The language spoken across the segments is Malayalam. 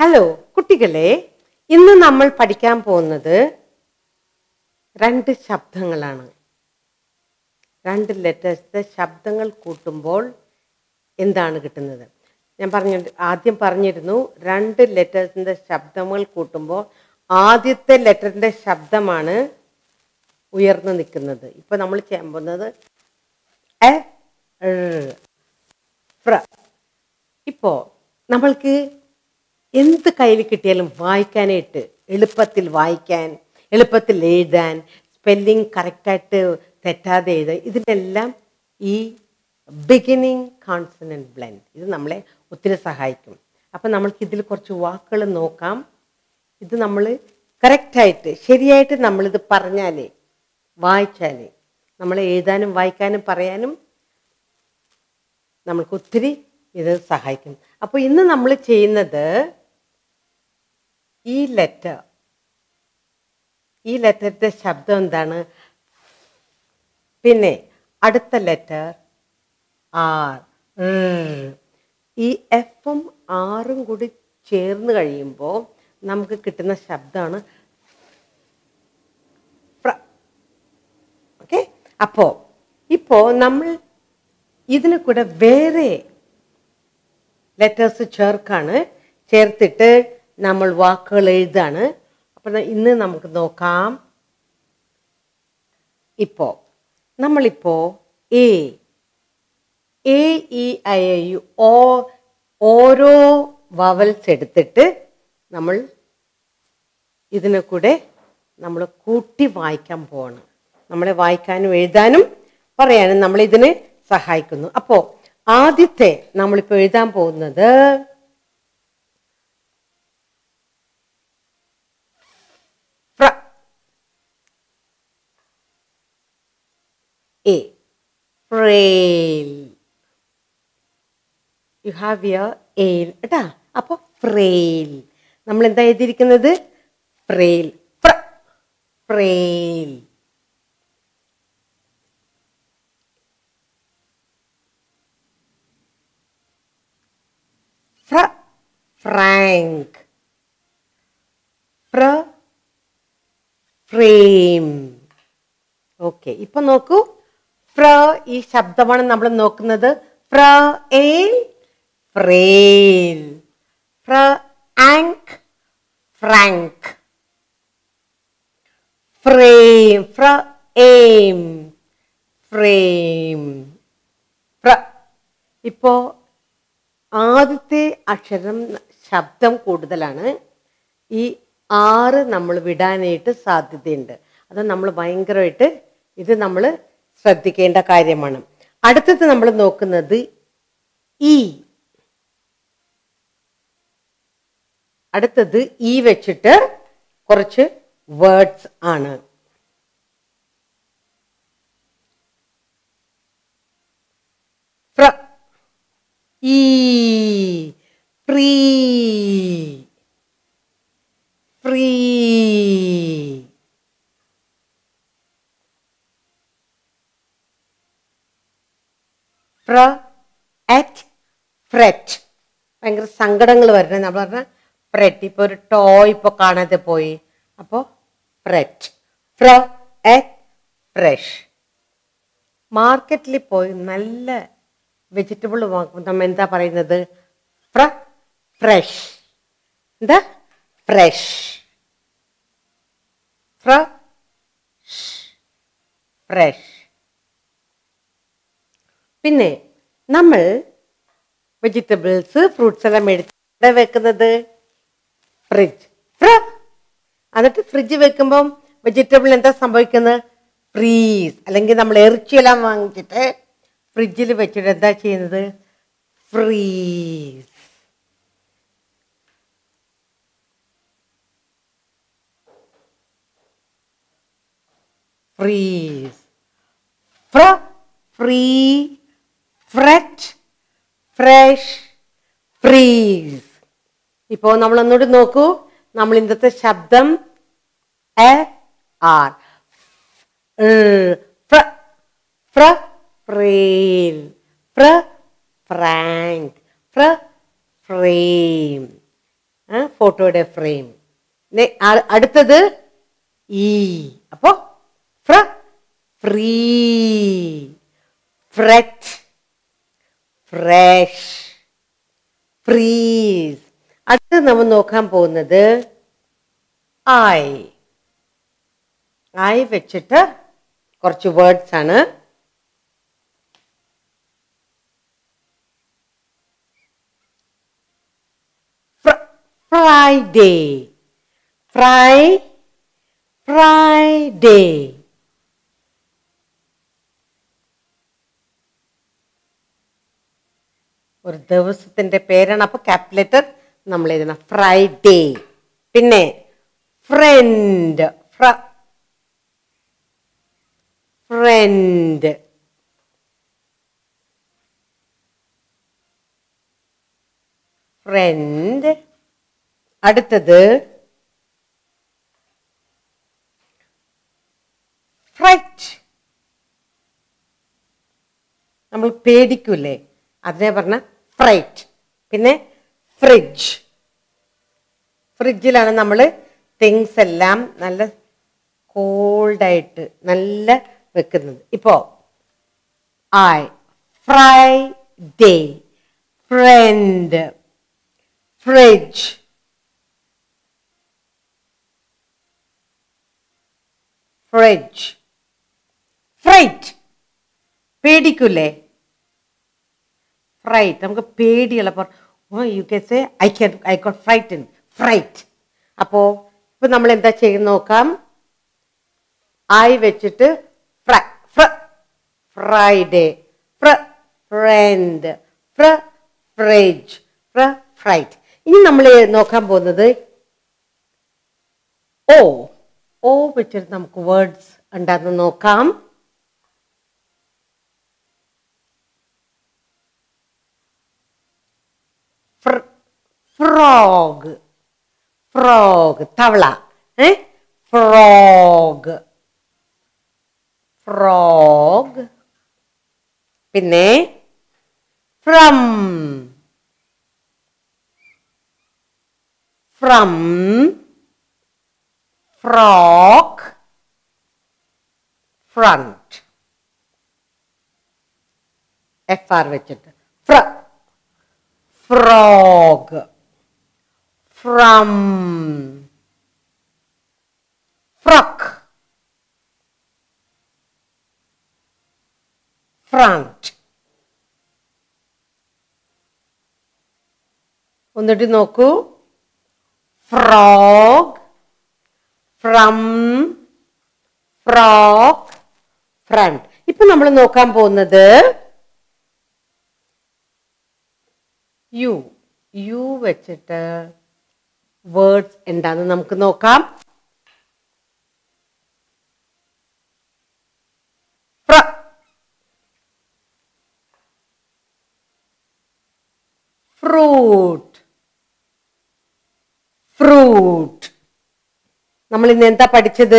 ഹലോ കുട്ടികളെ ഇന്ന് നമ്മൾ പഠിക്കാൻ പോകുന്നത് രണ്ട് ശബ്ദങ്ങളാണ് രണ്ട് ലെറ്റേഴ്സ് ശബ്ദങ്ങൾ കൂട്ടുമ്പോൾ എന്താണ് കിട്ടുന്നത് ഞാൻ പറഞ്ഞു ആദ്യം പറഞ്ഞിരുന്നു രണ്ട് ലെറ്റേഴ്സിൻ്റെ ശബ്ദങ്ങൾ കൂട്ടുമ്പോൾ ആദ്യത്തെ ലെറ്ററിൻ്റെ ശബ്ദമാണ് ഉയർന്നു നിൽക്കുന്നത് ഇപ്പൊ നമ്മൾ ചെയ്യാൻ പോകുന്നത് എ ർ, ഫ്ര ഇപ്പോ നമ്മൾക്ക് എന്ത് കയ്യിൽ കിട്ടിയാലും വായിക്കാനായിട്ട് എളുപ്പത്തിൽ വായിക്കാൻ എളുപ്പത്തിൽ എഴുതാൻ സ്പെല്ലിംഗ് കറക്റ്റായിട്ട് തെറ്റാതെ എഴുതാൻ ഇതിനെല്ലാം ഈ ബിഗിനിങ് കോൺസണൻറ്റ് ബ്ലെൻഡ് ഇത് നമ്മളെ ഒത്തിരി സഹായിക്കും അപ്പം നമ്മൾക്ക് ഇതിൽ കുറച്ച് വാക്കുകൾ നോക്കാം ഇത് നമ്മൾ കറക്റ്റായിട്ട് ശരിയായിട്ട് നമ്മളിത് പറഞ്ഞാലേ വായിച്ചാലേ നമ്മൾ എഴുതാനും വായിക്കാനും പറയാനും നമ്മൾക്ക് ഒത്തിരി ഇത് സഹായിക്കും അപ്പോൾ ഇന്ന് നമ്മൾ ചെയ്യുന്നത് ഈ ലെറ്റർ ഈ ലെറ്ററിൻ്റെ ശബ്ദം എന്താണ് പിന്നെ അടുത്ത ലെറ്റർ ആർ ഈ എഫും ആറും കൂടി ചേർന്ന് കഴിയുമ്പോൾ നമുക്ക് കിട്ടുന്ന ശബ്ദമാണ് ഓക്കെ അപ്പോൾ ഇപ്പോൾ നമ്മൾ ഇതിന് കൂടെ വേറെ ലെറ്റേഴ്സ് ചേർക്കാണ് ചേർത്തിട്ട് നമ്മൾ വാക്കുകൾ എഴുതാണ് അപ്പം ഇന്ന് നമുക്ക് നോക്കാം ഇപ്പോൾ നമ്മളിപ്പോൾ A A E I I U O ഓരോ വവൽസ് എടുത്തിട്ട് നമ്മൾ ഇതിനെ കൂടെ നമ്മൾ കൂട്ടി വായിക്കാൻ പോവാണ് നമ്മളെ വായിക്കാനും എഴുതാനും പറയാനും നമ്മൾ ഇതിന് സഹായിക്കുന്നു അപ്പോൾ ആദ്യത്തെ നമ്മളിപ്പോൾ എഴുതാൻ പോകുന്നത് ഫ്ര എ ഫ്രേൽ യു ഹാവ് യർ എയിൽ കേട്ടാ അപ്പോൾ ഫ്രേൽ നമ്മൾ എന്താ എഴുതിയിരിക്കുന്നത് ഫ്രേൽ ഫ്ര ഫ്രേൽ ഫ്ര ഫ്രാങ്ക് ഫ്ര ഫ്രെയിം ഓക്കെ ഇപ്പൊ നോക്കൂ ഫ്ര ഈ ശബ്ദമാണ് നമ്മൾ നോക്കുന്നത് ഫ്ര ഏൽ ഫ്രേൽ ഫ്ര ആങ്ക് ഫ്രാങ്ക് ഫ്രെയിം ഫ്ര എയിം ഫ്രെയിം ഫ്ര ഇപ്പോ ആദ്യത്തെ അക്ഷരം ശബ്ദം കൂടുതലാണ് ഈ ആറ് നമ്മൾ വിടാനായിട്ട് സാധ്യതയുണ്ട് അത് നമ്മൾ ഭയങ്കരമായിട്ട് ഇത് നമ്മൾ ശ്രദ്ധിക്കേണ്ട കാര്യമാണ് അടുത്തത് നമ്മൾ നോക്കുന്നത് ഈ അടുത്തത് ഈ വെച്ചിട്ട് കുറച്ച് വേർഡ്സ് ആണ് ഫ്ര ഈ ഫ്രീ ഫ്രീ ഫ്ര അറ്റ് ഫ്രെറ്റ് ഭയങ്കര സങ്കടങ്ങൾ വരണേ നമ്മൾ പറഞ്ഞ ഫ്രെറ്റ് ഇപ്പോൾ ഒരു ടോയ് ഇപ്പോൾ കാണാതെ പോയി അപ്പോൾ ഫ്രെറ്റ് ഫ്ര അറ്റ് ഫ്രഷ് മാർക്കറ്റിൽ പോയി നല്ല വെജിറ്റബിൾ വാങ്ങുമ്പോൾ നമ്മൾ എന്താ പറയുന്നത് ഫ്ര ഫ്രഷ് എന്താ ഫ്രഷ് ഫ്ര ഫ്രഷ് പിന്നെ നമ്മൾ വെജിറ്റബിൾസ് ഫ്രൂട്ട്സ് എല്ലാം എടുത്ത് വെക്കുന്നത് ഫ്രിഡ്ജ് ഫ്ര എന്നിട്ട് ഫ്രിഡ്ജ് വെക്കുമ്പം വെജിറ്റബിൾ എന്താ സംഭവിക്കുന്നത് ഫ്രീസ് അല്ലെങ്കിൽ നമ്മൾ ഇറച്ചിയെല്ലാം വാങ്ങിച്ചിട്ട് ഫ്രിഡ്ജിൽ വെച്ചിട്ട് എന്താ ചെയ്യുന്നത് ഫ്രീസ് ഫ്രീസ് ഫ്ര ഫ്രീ ഫ്രെറ്റ് ഫ്രഷ് ഫ്രീസ് ഇപ്പോൾ നമ്മൾ ഒന്നുകൂടി നോക്കൂ നമ്മൾ ഇന്നത്തെ ശബ്ദം എ ആർ ഫ്ര ഫ്ര ഫ്രേൽ ഫ്ര ഫ്രാങ്ക് ഫ്ര ഫ്രെയിം ഫോട്ടോയുടെ ഫ്രെയിം അടുത്തത് ഈ അപ്പോ ഫ്ര ഫ്രീ ഫ്രെറ്റ് ഫ്രഷ് ഫ്രീസ് അടുത്ത് നമ്മൾ നോക്കാൻ പോകുന്നത് ഐ ഐ വെച്ചിട്ട് കുറച്ച് വേർഡ്സ് ആണ് ഫ്രൈഡേ ഫ്രൈ ഫ്രൈഡേ ഒരു ദിവസത്തിന്റെ പേരാണ് അപ്പൊ ക്യാപിറ്റൽ നമ്മൾ എഴുതണം ഫ്രൈഡേ പിന്നെ ഫ്രണ്ട് ഫ്രണ്ട് ഫ്രണ്ട് അടുത്തത് ഫ്രൈറ്റ് നമ്മൾ പേടിക്കൂലേ അതിനെ പറഞ്ഞ ഫ്രൈറ്റ് പിന്നെ ഫ്രിഡ്ജ് ഫ്രിഡ്ജിലാണ് നമ്മൾ തിങ്സ് എല്ലാം നല്ല കോൾഡായിട്ട് നല്ല വെക്കുന്നത് ഇപ്പോ I Friday friend fridge fridge fright പേടിക്കൂലേ ഫ്രൈറ്റ് നമുക്ക് പേടിയുള്ളപ്പോൾ oh you K say I can I got fright fright അപ്പോൾ ഇപ്പം നമ്മൾ എന്താ ചെയ്യുന്ന നോക്കാം ഐ വെച്ചിട്ട് ഫ്രൈ ഫ്ര ഫ്രൈഡേ ഫ്ര ഫ്രണ്ട് ഫ്ര ഫ്രിഡ്ജ് ഫ്ര ഫ്രൈറ്റ് ഇനി നമ്മൾ നോക്കാൻ പോകുന്നത് ഓ ഓ വെച്ചിട്ട് നമുക്ക് വേർഡ്സ് ഉണ്ടാന്ന് നോക്കാം ഫ്രോഗ് ഫ്രോഗ് തവള ഏ ഫ്രോഗ് ഫ്രോഗ് പിന്നെ from from frock friend F R വെച്ചിട്ട് ഫ്ര ഫ്രോഗ് ഫ്രം ഫ്രക്ക് ഫ്രണ്ട് ഒന്നിട്ട് നോക്കൂ ഫ്രോഗ് ഫ്രം ഫ്രോക്ക് ഫ്രണ്ട് ഇപ്പൊ നമ്മൾ നോക്കാൻ പോകുന്നത് യു യു വെച്ചിട്ട് വേർഡ്സ് എന്താന്ന് നമുക്ക് നോക്കാം ഫ്ര ഫ്രൂട്ട് ഫ്രൂട്ട് നമ്മൾ ഇന്ന് എന്താ പഠിച്ചത്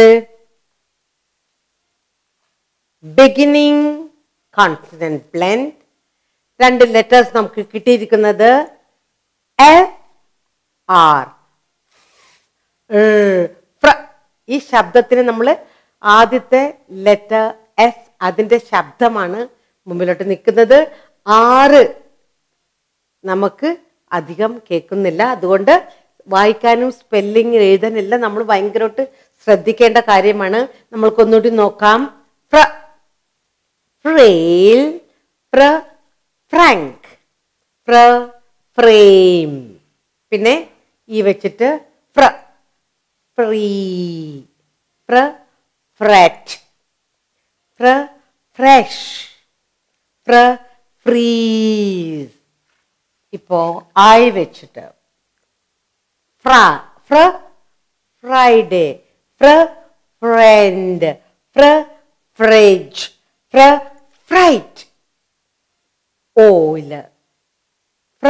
ബിഗിനിങ് കോൺഫിഡൻറ്റ് ബ്ലെൻഡ് രണ്ട് ലെറ്റേഴ്സ് നമുക്ക് കിട്ടിയിരിക്കുന്നത് എഫ് ആർ ഈ ശബ്ദത്തിന് നമ്മൾ ആദ്യത്തെ ലെറ്റർ എസ് അതിന്റെ ശബ്ദമാണ് മുമ്പിലോട്ട് നിൽക്കുന്നത് ആറ് നമുക്ക് അധികം കേൾക്കുന്നില്ല അതുകൊണ്ട് വായിക്കാനും സ്പെല്ലിങ് എഴുതാനെല്ലാം നമ്മൾ ഭയങ്കരമായിട്ട് ശ്രദ്ധിക്കേണ്ട കാര്യമാണ് നമ്മൾക്കൊന്നുകൂടി നോക്കാം ഫ്ര ഫ്രെയിൽ ഫ്ര ഫ്രാങ്ക് ഫ്ര ഫ്രെയിം പിന്നെ ഈ വെച്ചിട്ട് ഫ്ര ഫ്രീ ഫ്ര ഫ്രെറ്റ് ഫ്ര ഫ്രഷ് ഫ്ര ഫ്രീസ് ഇപ്പോ ആയി വെച്ചിട്ട് ഫ്ര ഫ്ര ഫ്രൈഡേ ഫ്ര ഫ്രണ്ട് ഫ്ര ഫ്രിഡ്ജ് ഫ്ര ഫ്രൈറ്റ് ഓ ഇല്ല ഫ്ര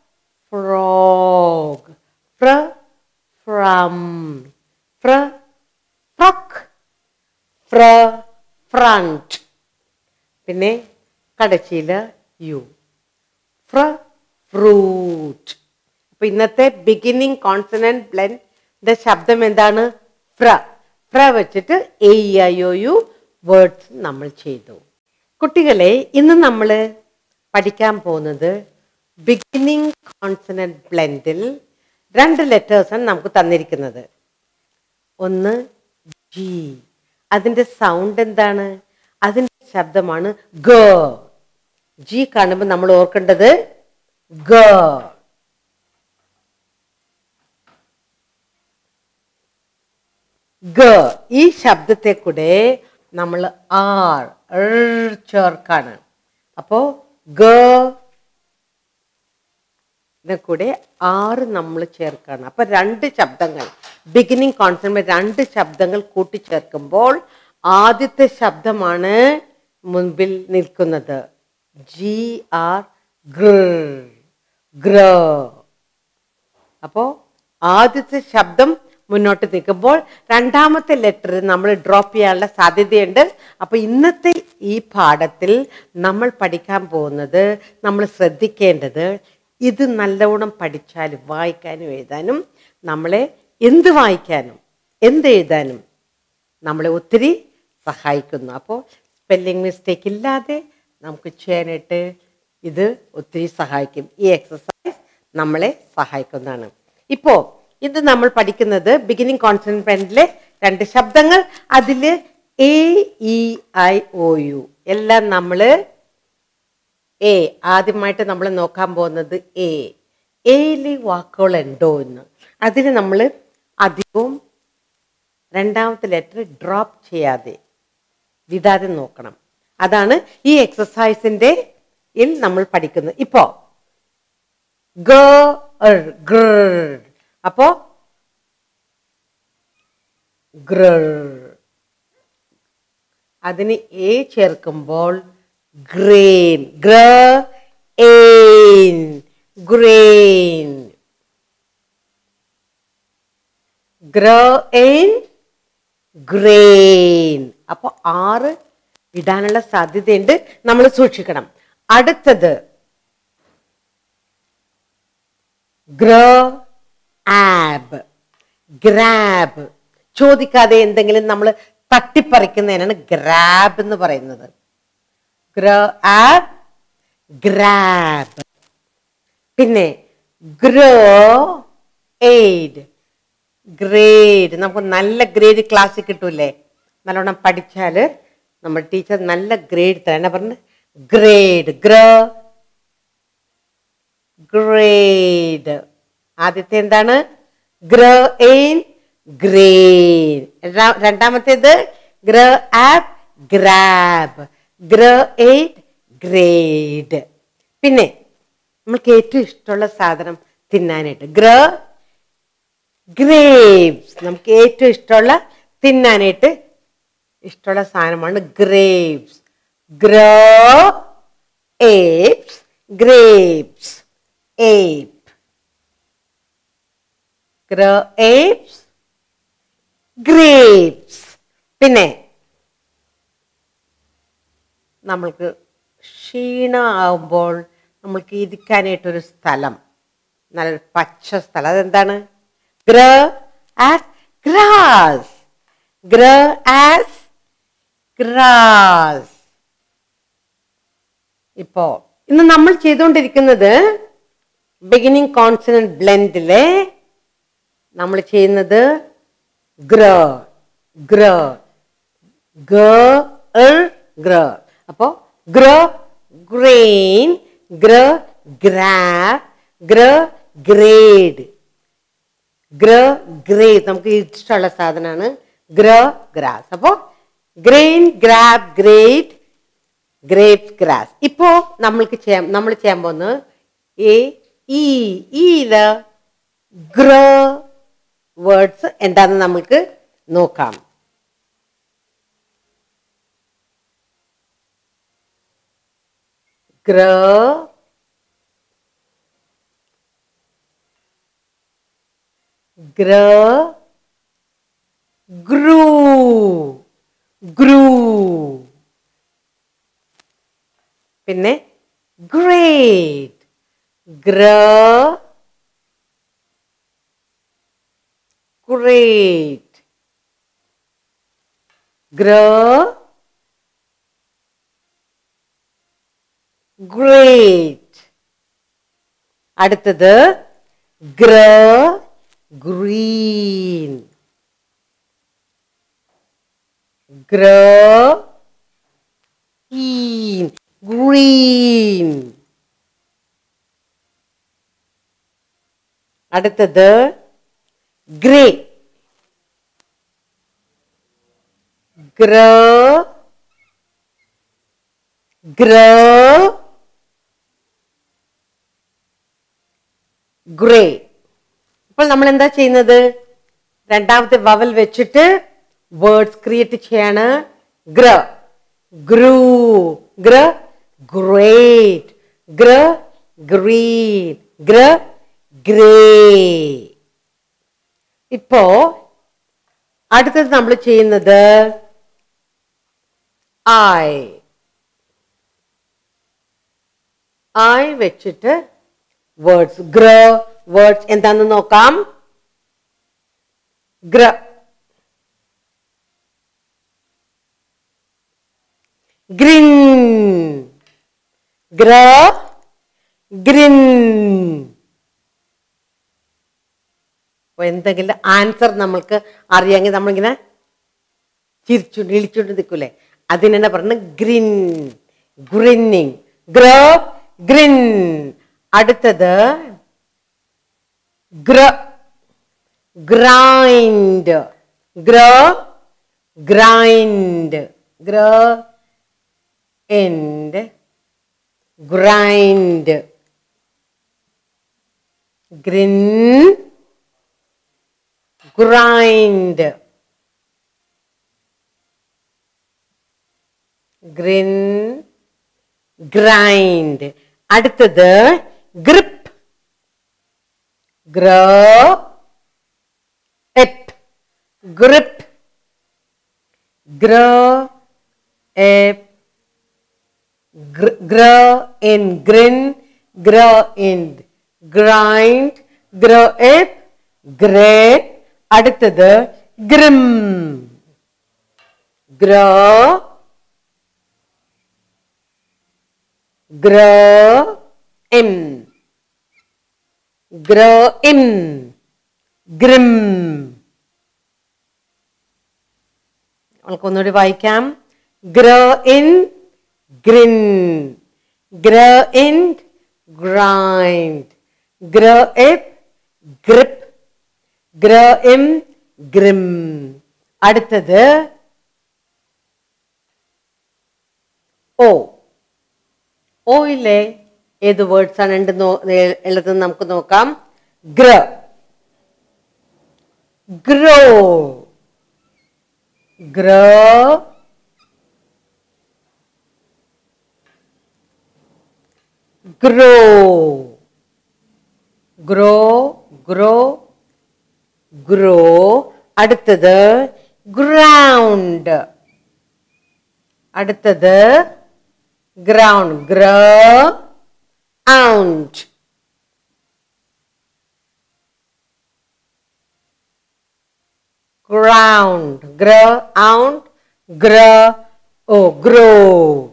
ഫ്രോഗ് ഫ്ര ഫ്രം ഫ്ര ഫ്രക്ക് ഫ്ര ഫ്രണ്ട് പിന്നെ കടച്ചിയില് യു ഫ്ര ഫ്രൂട്ട് അപ്പൊ അപ്പൊ ഇന്നത്തെ ബിഗിനിങ് കോൺസണന്റ് ബ്ലെൻഡ് ശബ്ദം എന്താണ് ഫ്ര ഫ്ര വെച്ചിട്ട് A I O U words നമ്മൾ ചെയ്തു കുട്ടികളെ ഇന്ന് നമ്മൾ പഠിക്കാൻ പോകുന്നത് ബിഗിനിങ് കോൺസണന്റ് ബ്ലെൻഡിൽ രണ്ട് ലെറ്റേഴ്സാണ് നമുക്ക് തന്നിരിക്കുന്നത് ഒന്ന് ജി അതിന്റെ സൗണ്ട് എന്താണ് അതിന്റെ ശബ്ദമാണ് ഗ ജി കാണുമ്പോൾ നമ്മൾ ഓർക്കേണ്ടത് ഗ ഗ ഈ ശബ്ദത്തെ കൂടെ നമ്മൾ ആർ ർ ചേർക്കാണ് അപ്പോ ഗ ഇതിനെ കൂടെ ആറ് നമ്മൾ ചേർക്കാണ് അപ്പൊ രണ്ട് ശബ്ദങ്ങൾ ബിഗിനിങ് കോൺസെപ്റ്റ് രണ്ട് ശബ്ദങ്ങൾ കൂട്ടിച്ചേർക്കുമ്പോൾ ആദ്യത്തെ ശബ്ദമാണ് മുൻപിൽ നിൽക്കുന്നത് ജി ആർ ഗ്ര അപ്പോ ആദ്യത്തെ ശബ്ദം മുന്നോട്ട് നിൽക്കുമ്പോൾ രണ്ടാമത്തെ ലെറ്റർ നമ്മൾ ഡ്രോപ്പ് ചെയ്യാനുള്ള സാധ്യതയുണ്ട് അപ്പൊ ഇന്നത്തെ ഈ പാഠത്തിൽ നമ്മൾ പഠിക്കാൻ പോകുന്നത് നമ്മൾ ശ്രദ്ധിക്കേണ്ടത് ഇത് നല്ലവണ്ണം പഠിച്ചാലും വായിക്കാനും എഴുതാനും നമ്മളെ എന്ത് വായിക്കാനും എന്ത് എഴുതാനും നമ്മളെ ഒത്തിരി സഹായിക്കുന്നു അപ്പോൾ സ്പെല്ലിംഗ് മിസ്റ്റേക്ക് ഇല്ലാതെ നമുക്ക് ചെയ്യാനായിട്ട് ഇത് ഒത്തിരി സഹായിക്കും ഈ എക്സസൈസ് നമ്മളെ സഹായിക്കുന്നതാണ് ഇപ്പോൾ ഇത് നമ്മൾ പഠിക്കുന്നത് ബിഗിനിങ് കോൺസെൻട്രേറ്റിലെ രണ്ട് ശബ്ദങ്ങൾ അതിൽ A E I O U എല്ലാം നമ്മൾ എ ആദ്യമായിട്ട് നമ്മൾ നോക്കാൻ പോകുന്നത് എ എയിൽ വാക്കുകൾ ഉണ്ടോ എന്ന് അതിന് നമ്മൾ അധികവും രണ്ടാമത്തെ ലെറ്റർ ഡ്രോപ്പ് ചെയ്യാതെ വിടാതെ നോക്കണം അതാണ് ഈ എക്സസൈസിന്റെ ഇൽ നമ്മൾ പഠിക്കുന്നത് ഇപ്പോ ഗ ഗ അപ്പോ ഗ്ര അതിന് എ ചേർക്കുമ്പോൾ ഗ്രെയിൻ ഗ്ര ഗ്രെയിൻ ഗ്രെയിൻ ഗ്രെയിൻ അപ്പൊ ആറ് ഇടാനുള്ള സാധ്യതയുണ്ട് നമ്മൾ സൂക്ഷിക്കണം അടുത്തത് ഗ്ര ആബ് ഗ്രാബ് ചോദിക്കാതെ എന്തെങ്കിലും നമ്മൾ തട്ടിപ്പറിക്കുന്നതിനാണ് ഗ്രാബ് എന്ന് പറയുന്നത് ഗ്ര ആബ് ഗ്രാബ് പിന്നെ ഗ്രോ എയ്ഡ് ഗ്രേഡ് നമുക്ക് നല്ല ഗ്രേഡ് ക്ലാസ്സിൽ കിട്ടൂലേ നല്ലോണം പഠിച്ചാൽ നമ്മൾ ടീച്ചർ നല്ല ഗ്രേഡ് തരാം എന്നാ പറഞ്ഞത് ഗ്രേഡ് ഗ്ര ഗ്രേഡ് ആദ്യത്തെ എന്താണ് ഗ്ര എയിൻ ഗ്രെയിൻ രണ്ടാമത്തേത് ഗ്ര ആപ്പ് ഗ്രാബ് ഗ്ര എയ്റ്റ് ഗ്രേഡ് പിന്നെ നമ്മൾക്ക് ഏറ്റവും ഇഷ്ടമുള്ള സാധനം തിന്നാനായിട്ട് ഗ്ര ഗ്രേപ്സ് നമുക്ക് ഏറ്റവും ഇഷ്ടമുള്ള തിന്നാനായിട്ട് ഇഷ്ടമുള്ള സാധനമാണ് ഗ്രേപ്സ് ഗ്ര ഏപ്സ് ഗ്രേപ്സ് ഏപ്പ് ഗ്ര ഏപ്സ് ഗ്രേപ്സ് പിന്നെ നമ്മൾക്ക് ക്ഷീണമാകുമ്പോൾ നമ്മൾക്ക് ഇരിക്കാനായിട്ടൊരു സ്ഥലം നല്ലൊരു പച്ച സ്ഥലം അതെന്താണ് ഗ്ര ആസ് ഗ്രാസ് ഗ്ര ആസ് ഗ്രാസ് ഇപ്പോ ഇന്ന് നമ്മൾ ചെയ്തുകൊണ്ടിരിക്കുന്നത് ബിഗിനിങ് കോൺസണന്റ് ബ്ലെൻഡിലെ നമ്മൾ ചെയ്യുന്നത് ഗ്ര ഗ്ര ഗ ഗ്ര അപ്പോ ഗ്ര ഗ്രെയിൻ ഗ്ര ഗ്രാബ് ഗ്ര ഗ്രേഡ് ഗ്ര ഗ്രേഡ് നമുക്ക് ഇഷ്ടമുള്ള സാധനമാണ് ഗ്ര ഗ്രാസ് അപ്പോ grain grab grade grapes grass ഇപ്പോ നമ്മൾക്ക് ചെയ്യാൻ നമ്മൾ ചെയ്യാൻ പോകുന്നത് എ ഈ ഈല് ഗ്ര വേർഡ്സ് എന്താണെന്ന് നമുക്ക് നോക്കാം ഗ്ര ഗ്ര ഗ്രൂ ഗ്രൂ പിന്നെ ഗ്രേറ്റ് ഗ്ര great grow great അടുത്തത് grow green grow green green അടുത്തത് ഗ്രേ ഗ്രോ ഗ്രോ ഗ്രേ ഇപ്പോൾ നമ്മൾ എന്താ ചെയ്യുന്നത് രണ്ടാമത്തെ വവൽ വെച്ചിട്ട് വേർഡ്സ് ക്രിയേറ്റ് ചെയ്യാണ് ഗ്ര ഗ്രൂ ഗ്ര ഗ്രേറ്റ് ഗ്ര ഗ്രീൻ ഗ്ര ഗ്രേ ഇപ്പോ അടുത്തത് നമ്മൾ ചെയ്യുന്നത് ഐ ഐ വെച്ചിട്ട് വേർഡ്സ് ഗ്ര വേർഡ്സ് എന്താന്ന് നോക്കാം ഗ്ര ഗ്രിൻ ഗ്ര ഗ്രിൻ അപ്പൊ എന്തെങ്കിലും ആൻസർ നമ്മൾക്ക് അറിയാമെങ്കിൽ നമ്മളിങ്ങനെ ചിരിച്ചുകൊണ്ട് ഇളിച്ചുകൊണ്ട് നിൽക്കൂലേ അതിനെന്നെ പറഞ്ഞ ഗ്രിൻ ഗ്രിന്നിങ് ഗ്ര ഗ്രിൻ അടുത്തത് ഗ്ര ഗ്രൈൻഡ് ഗ്ര ഗ്രൈൻഡ് ഗ്ര end grind grin grind grin grind അടുത്തത് grip grow up grip grow up gr- grow in grin grow in grind grow up great അടുത്തത് grim grow grow M grow M grim നമുക്കൊന്നുകൂടി വായിക്കാം grow in grin grow in grind grow എപ്പ് ഗ്രിപ്പ് ഗ്രോ എം ഗ്രിം അടുത്തത് ഓ ഓയിലെ ഏത് വേർഡ്സ് ആണ് ഉണ്ട് നോ- ഏ- ഉള്ളത് നമുക്ക് നോക്കാം ഗ്ര grow grow grow grow grow grow അടുത്തത് ഗ്രൗണ്ട് അടുത്തത് ഗ്രൗണ്ട് ഗ്രോ ഔണ്ട് ground grow out grow oh grow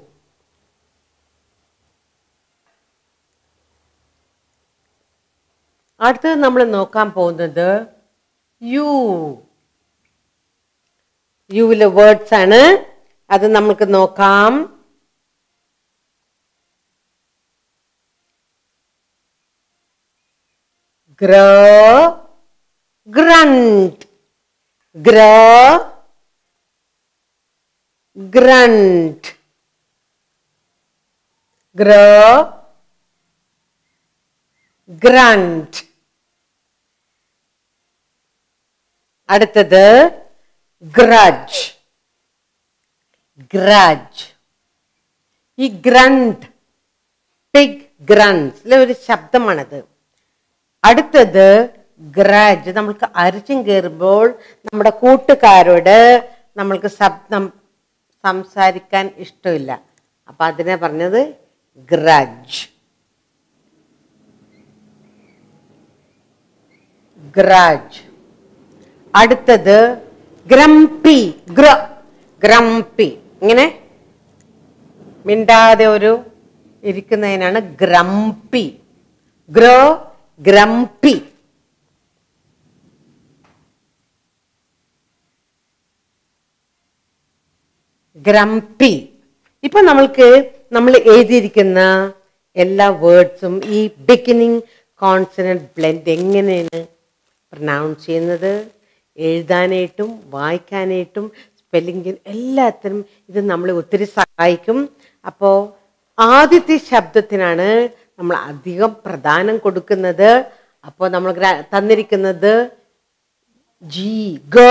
അടുത്തത് നമ്മൾ നോക്കാൻ പോകുന്നത് യു യുവിലെ വേർഡ്സ് ആണ് അത് നമുക്ക് നോക്കാം grow grunt grow grunt grow grunt അടുത്തത് grudge grudge ഈ ഗ്രണ്ട് പിഗ് ഗ്രണ്ട്സിലെ ഒരു ശബ്ദമാണത് അടുത്തത് ഗ്രാജ് നമ്മൾക്ക് അരിച്ചും കയറുമ്പോൾ നമ്മുടെ കൂട്ടുകാരോട് നമ്മൾക്ക് ശബ്ദം സംസാരിക്കാൻ ഇഷ്ടമില്ല അപ്പൊ അതിനെ പറഞ്ഞത് ഗ്രജ് ഗ്രജ് അടുത്തത് ഗ്രംപി ഗ്ര ഗ്രംപി ഇങ്ങനെ മിണ്ടാതെ ഒരു ഇരിക്കുന്നതിനാണ് ഗ്രംപി ഗ്രോ ഗ്രംപി ഗ്രംപി ഇപ്പൊ നമ്മൾക്ക് നമ്മൾ എഴുതിയിരിക്കുന്ന എല്ലാ വേർഡ്സും ഈ ബിഗിനിങ് കോൺസണന്റ് ബ്ലെൻഡ് എങ്ങനെയാണ് പ്രൊനൗൺസ് ചെയ്യുന്നത് എഴുതാനായിട്ടും വായിക്കാനായിട്ടും സ്പെല്ലിംഗ് എല്ലാത്തിനും ഇത് നമ്മളെ ഒത്തിരി സഹായിക്കും അപ്പോൾ ആദ്യത്തെ ശബ്ദത്തിനാണ് നമ്മൾ അധികം പ്രധാനം കൊടുക്കുന്നത് അപ്പോൾ നമ്മൾ ഗ്ര- തന്നിരിക്കുന്നത് ജി ഗ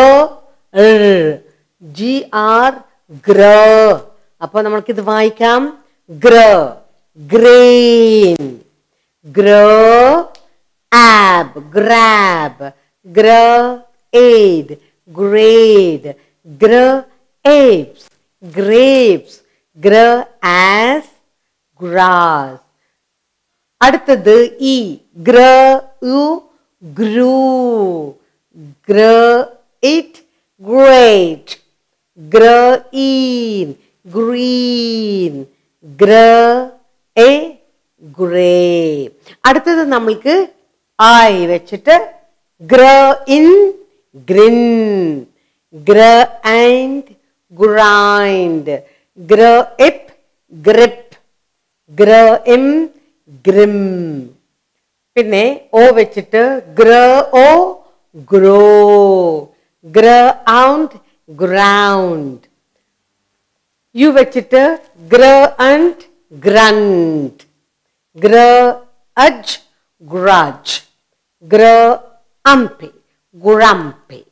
ജി ആർ ഗ്ര അപ്പൊ നമ്മൾക്കിത് വായിക്കാം ഗ്ര ഗ്രെയിൻ ഗ്രോ ആബ് ഗ്രാബ് ഗ്ര എയ്ഡ് ഗ്രേഡ് ഗ്ര ഏപ്സ് ഗ്രേപ്സ് ഗ്ര ആസ് ഗ്രാസ് അടുത്തത് ഇ ഗ്ര ഉ ഗ്രൂ ഗ്ര ഇറ്റ് ഗ്രേറ്റ് ഗ്ര ഈൻ ഗ്രീൻ ഗ്ര എ ഗ്രേ അടുത്തത് നമ്മൾക്ക് ആയി വെച്ചിട്ട് ഗ്ര ഇൻ ഗ്രിൻ ഗ്ര ആൻഡ് ഗ്രൈൻഡ് ഗ്ര ഇപ്പ് ഗ്രിപ്പ് ഗ്ര എം ഗ്രിം പിന്നെ ഓ വെച്ചിട്ട് ഗ്ര ഓ ഗ്രോ ഗ്ര ഔണ്ട് ഗ്രൗണ്ട് യു വെച്ചിട്ട് ഗ്ര ആൻഡ് ഗ്രണ്ട് ഗ്ര അജ് ഗ്രജ് ഗ്ര അംപി ഗുഴംപി